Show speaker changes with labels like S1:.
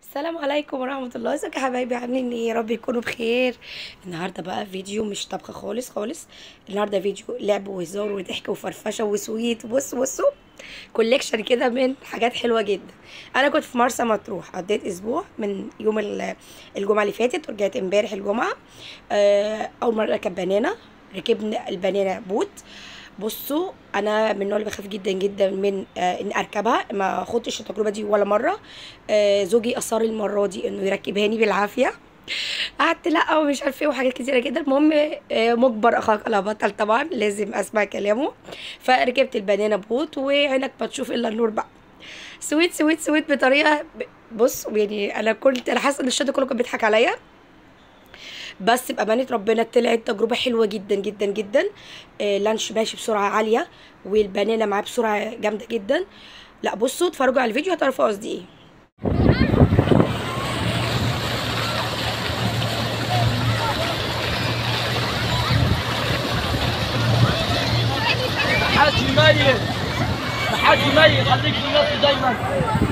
S1: السلام عليكم ورحمة الله ازيك يا حبايبي عاملين ايه يا رب يكونوا بخير النهارده بقى فيديو مش طبخ خالص خالص النهارده فيديو لعب وهزار وضحك وفرفشه وسويت بص بصوا كوليكشن كده من حاجات حلوه جدا انا كنت في مرسى مطروح قضيت اسبوع من يوم ال- الجمعه اللي فاتت ورجعت امبارح الجمعه آه، اول مره اركب بنانه ركبنا البنانه بوت بصوا انا من النوع اللي بخاف جدا جدا من آه ان اركبها ما خدتش التجربه دي ولا مره آه زوجي اصر المره دي انه يركبهاني بالعافيه قعدت لا ومش عارفه ايه وحاجات كتيره جدا المهم آه مجبر اخاك على بطل طبعا لازم اسمع كلامه فركبت البنانه بوت وعينك ما تشوف الا النور بقى سويت سويت سويت بطريقه ب- بص يعني انا كنت انا حاسه ان الشط كله كان بيضحك عليا بس بامانه ربنا طلعت تجربه حلوه جدا جدا جدا آه لانش ماشي بسرعه عاليه والبنانه معاه بسرعه جامده جدا لا بصوا اتفرجوا على الفيديو هتعرفوا قصدي ايه
S2: محدش يميز محدش يميز خليك في النص دايما